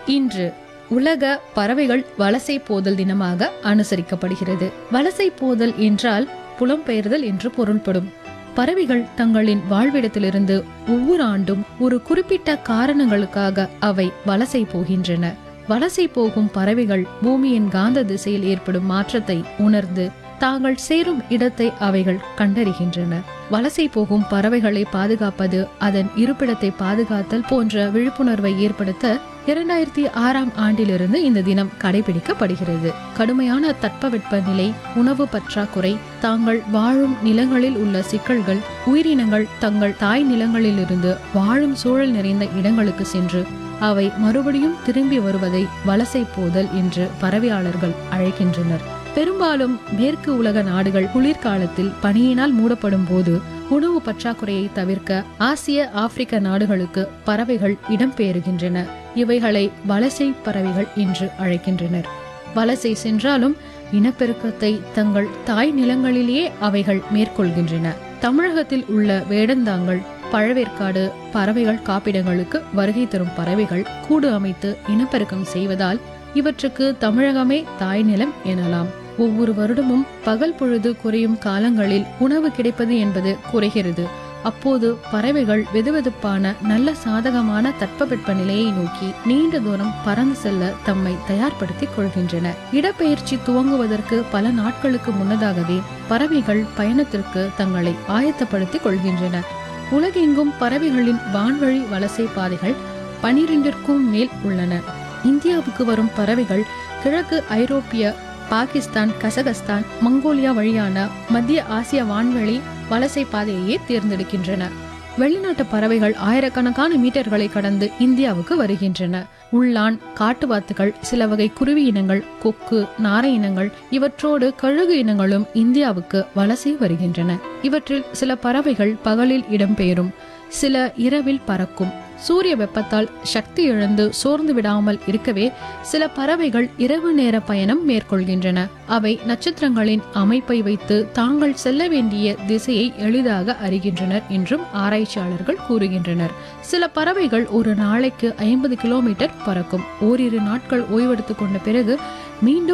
இன்று உலக பறவைகள் வலசை போதல் தினமாக அனுசரிக்கப்படுகிறது வலசை போதல் என்றால் புலம்பெயர்தல் என்று பொருள்படும் பறவைகள் தங்களின் வாழ்விடத்திலிருந்து ஒவ்வொரு ஆண்டும் ஒரு குறிப்பிட்ட காரணங்களுக்காக அவை வலசை போகின்றன வலசை போகும் பறவைகள் பூமியின் காந்த திசையில் ஏற்படும் மாற்றத்தை உணர்ந்து தாங்கள் சேரும் இடத்தை அவைகள் கண்டறிகின்றன வலசை போகும் பறவைகளை பாதுகாப்பது அதன் இருப்பிடத்தை பாதுகாத்தல் போன்ற விழிப்புணர்வை ஏற்படுத்த இரண்டாயிரத்தி ஆறாம் ஆண்டிலிருந்து இந்த தினம் கடைபிடிக்கப்படுகிறது கடுமையான தட்பவெட்ப நிலை உணவு பற்றாக்குறை தாங்கள் வாழும் நிலங்களில் உள்ள சிக்கல்கள் உயிரினங்கள் தங்கள் தாய் நிலங்களிலிருந்து வாழும் சூழல் நிறைந்த இடங்களுக்கு சென்று அவை மறுபடியும் திரும்பி வருவதை வலசை போதல் என்று பறவையாளர்கள் அழைக்கின்றனர் பெரும்பாலும் மேற்கு உலக நாடுகள் குளிர்காலத்தில் பனியினால் மூடப்படும் போது உணவு பற்றாக்குறையை தவிர்க்க ஆசிய ஆப்பிரிக்க நாடுகளுக்கு பறவைகள் இடம்பெயர்கின்றன இவைகளை வலசை பறவைகள் என்று அழைக்கின்றனர் வலசை சென்றாலும் இனப்பெருக்கத்தை தங்கள் தாய் நிலங்களிலேயே அவைகள் மேற்கொள்கின்றன தமிழகத்தில் உள்ள வேடந்தாங்கல் பழவேற்காடு பறவைகள் காப்பிடங்களுக்கு வருகை தரும் பறவைகள் கூடு அமைத்து இனப்பெருக்கம் செய்வதால் இவற்றுக்கு தமிழகமே தாய் நிலம் எனலாம் ஒவ்வொரு வருடமும் பகல் பொழுது குறையும் காலங்களில் உணவு கிடைப்பது என்பது குறைகிறது அப்போது பறவைகள் வெதுவெதுப்பான நல்ல சாதகமான தட்பவெட்ப நிலையை நோக்கி நீண்ட தூரம் பறந்து செல்ல தம்மை தயார்படுத்திக் கொள்கின்றன இடப்பெயர்ச்சி துவங்குவதற்கு பல நாட்களுக்கு முன்னதாகவே பறவைகள் பயணத்திற்கு தங்களை ஆயத்தப்படுத்திக் கொள்கின்றன உலகெங்கும் பறவைகளின் வான்வழி வலசை பாதைகள் பனிரெண்டிற்கும் மேல் உள்ளன இந்தியாவுக்கு வரும் பறவைகள் கிழக்கு ஐரோப்பிய பாகிஸ்தான் கசகஸ்தான் மங்கோலியா வழியான மத்திய ஆசிய வான்வழி வலசை பாதையையே தேர்ந்தெடுக்கின்றன வெளிநாட்டு பறவைகள் ஆயிரக்கணக்கான மீட்டர்களை கடந்து இந்தியாவுக்கு வருகின்றன உள்ளான் காட்டுவாத்துகள் சில வகை குருவி இனங்கள் கொக்கு நாரை இனங்கள் இவற்றோடு கழுகு இனங்களும் இந்தியாவுக்கு வலசை வருகின்றன இவற்றில் சில பறவைகள் பகலில் இடம்பெயரும் சில இரவில் பறக்கும் சூரிய வெப்பத்தால் சக்தி இழந்து சோர்ந்து விடாமல் இருக்கவே சில பறவைகள் இரவு நேர பயணம் மேற்கொள்கின்றன அவை நட்சத்திரங்களின் அமைப்பை வைத்து தாங்கள் செல்ல வேண்டிய திசையை எளிதாக அறிகின்றனர் என்றும் ஆராய்ச்சியாளர்கள் கூறுகின்றனர் சில பறவைகள் ஒரு நாளைக்கு ஐம்பது கிலோமீட்டர் பறக்கும் ஓரிரு நாட்கள் ஓய்வெடுத்துக் கொண்ட பிறகு மீண்டும்